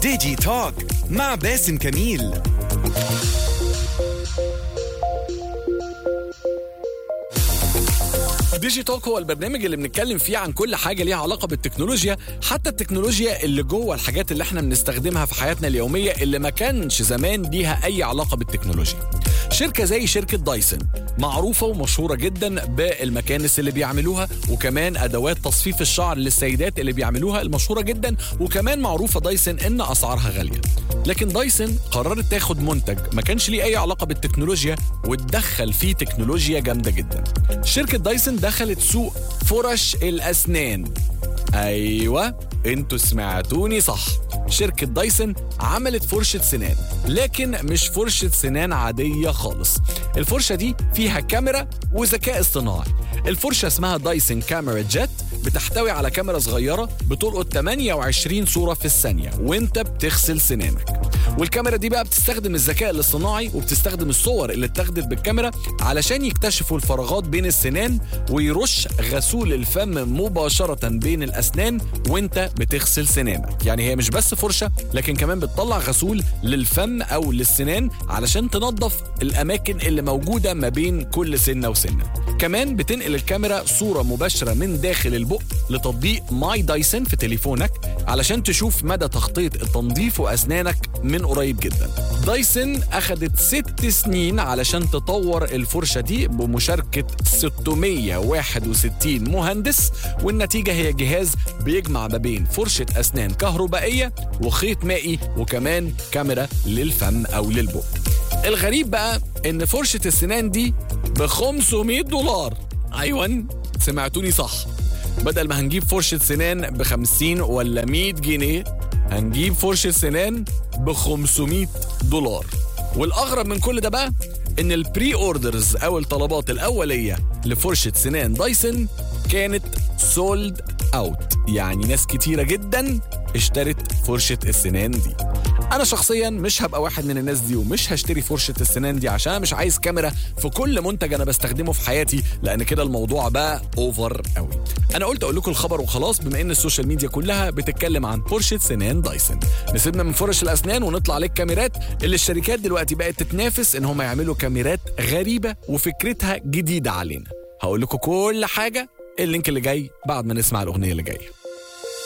ديجي توك مع باسم كميل ديجي توك هو البرنامج اللي بنتكلم فيه عن كل حاجه ليها علاقه بالتكنولوجيا حتى التكنولوجيا اللي جوه الحاجات اللي احنا بنستخدمها في حياتنا اليوميه اللي ما كانش زمان ليها اي علاقه بالتكنولوجيا شركه زي شركه دايسون معروفه ومشهوره جدا بالمكانس اللي بيعملوها وكمان ادوات تصفيف الشعر للسيدات اللي بيعملوها المشهوره جدا وكمان معروفه دايسون ان اسعارها غاليه لكن دايسون قررت تاخد منتج ما كانش ليه اي علاقه بالتكنولوجيا وتدخل فيه تكنولوجيا جامده جدا شركه دايسون دخلت سوق فرش الاسنان ايوه انتوا سمعتوني صح شركة دايسون عملت فرشة سنان لكن مش فرشة سنان عادية خالص الفرشة دي فيها كاميرا وذكاء اصطناعي الفرشة اسمها دايسون كاميرا جيت بتحتوي على كاميرا صغيرة بتلقط 28 صورة في الثانية وانت بتغسل سنانك والكاميرا دي بقى بتستخدم الذكاء الاصطناعي وبتستخدم الصور اللي اتاخدت بالكاميرا علشان يكتشفوا الفراغات بين السنان ويرش غسول الفم مباشرة بين الأسنان وانت بتغسل سنانك يعني هي مش بس فرشة لكن كمان بتطلع غسول للفم أو للسنان علشان تنظف الأماكن اللي موجودة ما بين كل سنة وسنة كمان بتنقل الكاميرا صورة مباشرة من داخل البق لتطبيق ماي دايسون في تليفونك علشان تشوف مدى تغطية التنظيف وأسنانك من قريب جدا دايسون أخدت ست سنين علشان تطور الفرشة دي بمشاركة 661 مهندس والنتيجة هي جهاز بيجمع ما بين فرشة أسنان كهربائية وخيط مائي وكمان كاميرا للفم أو للبق الغريب بقى ان فرشة السنان دي ب 500 دولار ايوه سمعتوني صح بدل ما هنجيب فرشة سنان ب 50 ولا 100 جنيه هنجيب فرشة سنان ب 500 دولار والاغرب من كل ده بقى ان البري اوردرز او الطلبات الاوليه لفرشه سنان دايسون كانت سولد اوت يعني ناس كتيره جدا اشترت فرشه السنان دي انا شخصيا مش هبقى واحد من الناس دي ومش هشتري فرشه السنان دي عشان أنا مش عايز كاميرا في كل منتج انا بستخدمه في حياتي لان كده الموضوع بقى اوفر قوي انا قلت اقول لكم الخبر وخلاص بما ان السوشيال ميديا كلها بتتكلم عن فرشه سنان دايسون نسيبنا من فرش الاسنان ونطلع للكاميرات اللي الشركات دلوقتي بقت تتنافس ان هم يعملوا كاميرات غريبه وفكرتها جديده علينا هقول لكم كل حاجه اللينك اللي جاي بعد ما نسمع الاغنيه اللي جايه